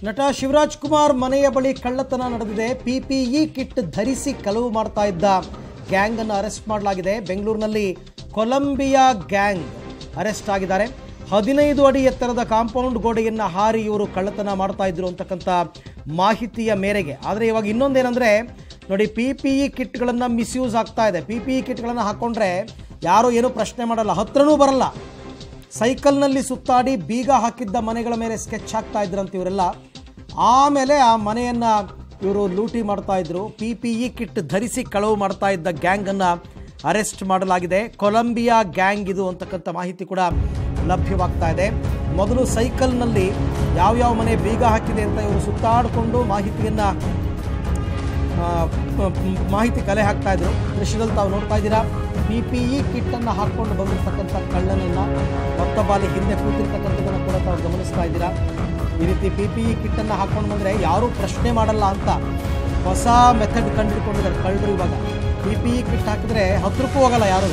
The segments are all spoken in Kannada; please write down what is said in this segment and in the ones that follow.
ನಟ ಶಿವರಾಜ್ ಕುಮಾರ್ ಮನೆಯ ಬಳಿ ಕಳ್ಳತನ ನಡೆದಿದೆ ಪಿಪಿಇ ಕಿಟ್ ಧರಿಸಿ ಕಳವು ಮಾಡ್ತಾ ಇದ್ದ ಗ್ಯಾಂಗ್ ಅನ್ನು ಅರೆಸ್ಟ್ ಮಾಡಲಾಗಿದೆ ಬೆಂಗಳೂರಿನಲ್ಲಿ ಕೊಲಂಬಿಯಾ ಗ್ಯಾಂಗ್ ಅರೆಸ್ಟ್ ಆಗಿದ್ದಾರೆ ಹದಿನೈದು ಅಡಿ ಎತ್ತರದ ಕಾಂಪೌಂಡ್ ಗೋಡೆಯನ್ನು ಹಾರಿ ಇವರು ಕಳ್ಳತನ ಮಾಡ್ತಾ ಇದ್ರು ಅಂತಕ್ಕಂಥ ಮಾಹಿತಿಯ ಮೇರೆಗೆ ಆದರೆ ಇವಾಗ ಇನ್ನೊಂದೇನೆಂದರೆ ನೋಡಿ ಪಿ ಪಿ ಇ ಕಿಟ್ಗಳನ್ನು ಮಿಸ್ಯೂಸ್ ಆಗ್ತಾ ಇದೆ ಪಿ ಪಿ ಇ ಕಿಟ್ಗಳನ್ನು ಹಾಕ್ಕೊಂಡ್ರೆ ಯಾರೂ ಏನೂ ಪ್ರಶ್ನೆ ಮಾಡಲ್ಲ ಹತ್ರನೂ ಬರಲ್ಲ ಸೈಕಲ್ನಲ್ಲಿ ಸುತ್ತಾಡಿ ಬೀಗ ಹಾಕಿದ್ದ ಮನೆಗಳ ಮೇಲೆ ಸ್ಕೆಚ್ ಹಾಕ್ತಾ ಇದ್ರಂತ ಇವರೆಲ್ಲ ಆಮೇಲೆ ಆ ಮನೆಯನ್ನ ಇವರು ಲೂಟಿ ಮಾಡ್ತಾ ಇದ್ರು ಪಿ ಪಿ ಇ ಕಿಟ್ ಧರಿಸಿ ಕಳವು ಮಾಡ್ತಾ ಇದ್ದ ಗ್ಯಾಂಗನ್ನು ಅರೆಸ್ಟ್ ಮಾಡಲಾಗಿದೆ ಕೊಲಂಬಿಯಾ ಗ್ಯಾಂಗ್ ಇದು ಅಂತಕ್ಕಂಥ ಮಾಹಿತಿ ಕೂಡ ಲಭ್ಯವಾಗ್ತಾ ಇದೆ ಮೊದಲು ಸೈಕಲ್ನಲ್ಲಿ ಯಾವ್ಯಾವ ಮನೆ ಬೀಗ ಹಾಕಿದೆ ಅಂತ ಇವರು ಸುತ್ತಾಡಿಕೊಂಡು ಮಾಹಿತಿಯನ್ನು ಆ, ಪ- ಪ್- ಮಾಹಿತಿ ಕಲೆ ಹಾಕ್ತಾ ಇದ್ರು ದೃಶ್ಯದಲ್ಲಿ ತಾವು ನೋಡ್ತಾ ಇದ್ದೀರಾ ಪಿ ಪಿ ಇ ಕಿಟ್ಟನ್ನು ಹಾಕ್ಕೊಂಡು ಬಂದಿರತಕ್ಕಂಥ ಕಳ್ಳನನ್ನ ಮತ್ತೊಬ್ಬ ಅಲ್ಲಿ ಹಿಂದೆ ಕೂತಿರ್ತಕ್ಕಂಥದ್ದನ್ನು ಕೂಡ ತಾವು ಗಮನಿಸ್ತಾ ಇದ್ದೀರಾ ಈ ರೀತಿ ಪಿ ಪಿ ಇ ಕಿಟ್ಟನ್ನು ಹಾಕ್ಕೊಂಡು ಬಂದರೆ ಯಾರೂ ಪ್ರಶ್ನೆ ಮಾಡಲ್ಲ ಅಂತ ಹೊಸ ಮೆಥಡ್ ಕಂಡುಹಿಡ್ಕೊಂಡಿದ್ದಾರೆ ಕಳ್ಳರು ಇವಾಗ ಪಿ ಪಿ ಇ ಕಿಟ್ ಹಾಕಿದ್ರೆ ಹತ್ರಕ್ಕೂ ಹೋಗಲ್ಲ ಯಾರೂ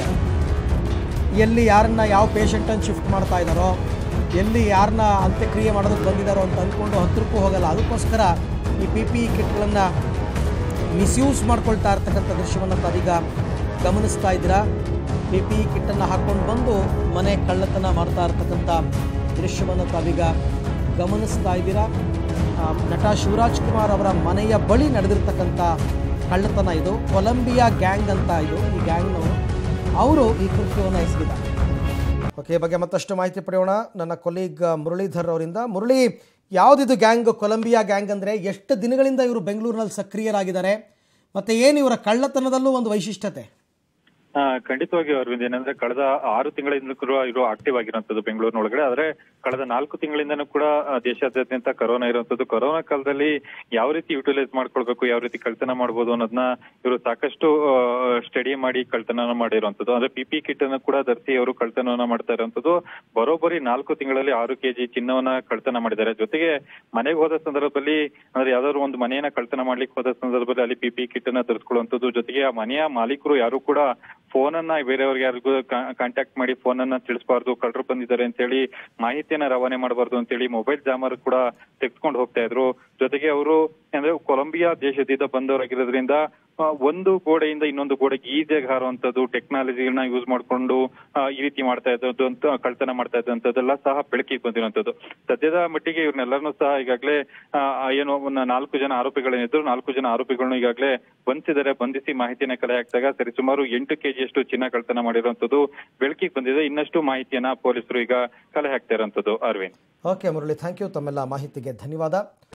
ಎಲ್ಲಿ ಯಾರನ್ನ ಯಾವ ಪೇಷಂಟನ್ನು ಶಿಫ್ಟ್ ಮಾಡ್ತಾ ಇದ್ದಾರೋ ಎಲ್ಲಿ ಯಾರನ್ನ ಅಂತ್ಯಕ್ರಿಯೆ ಮಾಡೋದಕ್ಕೆ ಬಂದಿದ್ದಾರೋ ಅಂತ ಅಂದ್ಕೊಂಡು ಹತ್ರಕ್ಕೂ ಹೋಗಲ್ಲ ಅದಕ್ಕೋಸ್ಕರ ಈ ಪಿ ಪಿ ಇ ಕಿಟ್ಗಳನ್ನು ಮಿಸ್ಯೂಸ್ ಮಾಡ್ಕೊಳ್ತಾ ಇರ್ತಕ್ಕಂಥ ದೃಶ್ಯವನ್ನು ತಾವೀಗ ಗಮನಿಸ್ತಾ ಇದ್ದೀರಾ ಪಿ ಪಿ ಇ ಕಿಟ್ಟನ್ನು ಹಾಕ್ಕೊಂಡು ಬಂದು ಮನೆ ಕಳ್ಳತನ ಮಾಡ್ತಾ ಇರ್ತಕ್ಕಂಥ ದೃಶ್ಯವನ್ನು ತಾವೀಗ ಗಮನಿಸ್ತಾ ಇದ್ದೀರಾ ಆ, ನಟ ಶಿವರಾಜ್ ಕುಮಾರ್ ಅವರ ಮನೆಯ ಬಳಿ ನಡೆದಿರ್ತಕ್ಕಂಥ ಕಳ್ಳತನ ಇದು ಕೊಲಂಬಿಯಾ ಗ್ಯಾಂಗ್ ಅಂತ ಇದು ಈ ಗ್ಯಾಂಗ್ನವರು ಅವರು ಈ ಕೃತ್ಯವನ್ನು ಎಸಗಿದ್ದಾರೆ ಓಕೆ ಈ ಬಗ್ಗೆ ಮತ್ತಷ್ಟು ಮಾಹಿತಿ ಪಡೆಯೋಣ ನನ್ನ ಕೊಲೀಗ್ ಮುರಳೀಧರ್ ಅವರಿಂದ ಮುರಳಿ ಯಾವುದಿದು ಗ್ಯಾಂಗ್ ಕೊಲಂಬಿಯಾ ಗ್ಯಾಂಗ್ ಅಂದರೆ ಎಷ್ಟು ದಿನಗಳಿಂದ ಇವರು ಬೆಂಗಳೂರಿನಲ್ಲಿ ಸಕ್ರಿಯರಾಗಿದ್ದಾರೆ ಮತ್ತು ಏನು ಇವರ ಕಳ್ಳತನದಲ್ಲೂ ಒಂದು ವೈಶಿಷ್ಟ್ಯತೆ ಆ, ಖಂಡಿತವಾಗಿ ಅರವಿಂದ್ ಏನಂದ್ರೆ ಕಳೆದ ಆರು ತಿಂಗಳಿಂದ ಕೂಡ ಇವರು ಆಕ್ಟಿವ್ ಆಗಿರುವಂತದ್ದು ಬೆಂಗಳೂರಿನೊಳಗಡೆ ಆದ್ರೆ ಕಳೆದ ನಾಲ್ಕು ತಿಂಗಳಿಂದನೂ ಕೂಡ ಆ, ದೇಶಾದ್ಯಂತ ಕರೋನಾ ಇರುವಂತದ್ದು ಕರೋನಾ ಕಾಲದಲ್ಲಿ ಯಾವ ರೀತಿ ಯುಟಿಲೈಸ್ ಮಾಡ್ಕೊಳ್ಬೇಕು ಯಾವ ರೀತಿ ಕಳ್ತನ ಮಾಡ್ಬೋದು ಅನ್ನೋದನ್ನ ಇವರು ಸಾಕಷ್ಟು ಸ್ಟಡಿ ಮಾಡಿ ಕಳ್ತನ ಮಾಡಿರುವಂತದ್ದು ಅಂದ್ರೆ ಪಿ ಪಿ ಕಿಟ್ ಅನ್ನು ಕೂಡ ಧರಿಸಿ ಅವರು ಕಳ್ತನವನ್ನ ಮಾಡ್ತಾ ಇರುವಂತದ್ದು ಬರೋಬ್ಬರಿ ನಾಲ್ಕು ತಿಂಗಳಲ್ಲಿ ಆರು ಕೆಜಿ ಚಿನ್ನವನ್ನ ಕಳ್ತನ ಮಾಡಿದ್ದಾರೆ ಜೊತೆಗೆ ಮನೆಗೆ ಹೋದ ಸಂದರ್ಭದಲ್ಲಿ ಅಂದ್ರೆ ಯಾವ್ದಾದ್ರು ಒಂದು ಮನೆಯನ್ನ ಕಳ್ತನ ಮಾಡ್ಲಿಕ್ಕೆ ಹೋದ ಸಂದರ್ಭದಲ್ಲಿ ಅಲ್ಲಿ ಪಿ ಪಿ ಕಿಟ್ ಅನ್ನ ಧರಿಸ್ಕೊಳ್ಳುವಂತದ್ದು ಜೊತೆಗೆ ಆ ಮನೆಯ ಮಾಲೀಕರು ಯಾರು ಕೂಡ ಫೋನ್ ಅನ್ನ ಬೇರೆಯವ್ರಿಗೆ ಯಾರಿಗೂ ಕಾಂಟ್ಯಾಕ್ಟ್ ಮಾಡಿ ಫೋನ್ ಅನ್ನ ತಿಳಿಸಬಾರ್ದು ಕಳ್ಳರು ಬಂದಿದ್ದಾರೆ ಅಂತ ಹೇಳಿ ಮಾಹಿತಿಯನ್ನ ರವಾನೆ ಮಾಡಬಾರ್ದು ಅಂತ ಹೇಳಿ ಮೊಬೈಲ್ ಜಾಮರ್ ಕೂಡ ತೆಗೆದುಕೊಂಡು ಹೋಗ್ತಾ ಇದ್ರು ಜೊತೆಗೆ ಅವರು ಅಂದ್ರೆ ಕೊಲಂಬಿಯಾ ದೇಶದಿಂದ ಬಂದವರಾಗಿರೋದ್ರಿಂದ ಆ, ಒಂದು ಗೋಡೆಯಿಂದ ಇನ್ನೊಂದು ಗೋಡೆಗೆ ಈಸಿಯಾಗಿ ಹಾರುವಂತದ್ದು ಟೆಕ್ನಾಲಜಿಗಳನ್ನ ಯೂಸ್ ಮಾಡ್ಕೊಂಡು ಆ, ಈ ರೀತಿ ಮಾಡ್ತಾ ಇದ್ದದ್ದು ಅಂತ ಕಳ್ತನ ಮಾಡ್ತಾ ಇದ್ದಂತದ್ದೆಲ್ಲ ಸಹ ಬೆಳಕಿಗೆ ಬಂದಿರುವಂತದ್ದು ಸದ್ಯದ ಮಟ್ಟಿಗೆ ಇವ್ರನ್ನೆಲ್ಲರನ್ನೂ ಸಹ ಈಗಾಗಲೇ ಆ, ಏನು ಒಂದು ನಾಲ್ಕು ಜನ ಆರೋಪಿಗಳೇನಿದ್ರು ನಾಲ್ಕು ಜನ ಆರೋಪಿಗಳನ್ನ ಈಗಾಗಲೇ ಬಂಧಿಸಿದ್ದಾರೆ ಬಂಧಿಸಿ ಮಾಹಿತಿಯನ್ನ ಕಲೆ ಹಾಕಿದಾಗ ಸರಿಸುಮಾರು ಎಂಟು ಕೆಜಿಯಷ್ಟು ಚಿನ್ನ ಕಳ್ತನ ಮಾಡಿರುವಂತದ್ದು ಬೆಳಕಿಗೆ ಬಂದಿದೆ ಇನ್ನಷ್ಟು ಮಾಹಿತಿಯನ್ನ ಪೊಲೀಸರು ಈಗ ಕಲೆ ಹಾಕ್ತಾ ಇರುವಂತದ್ದು Aravind okay Murali thank you ತಮ್ಮೆಲ್ಲ ಮಾಹಿತಿಗೆ ಧನ್ಯವಾದ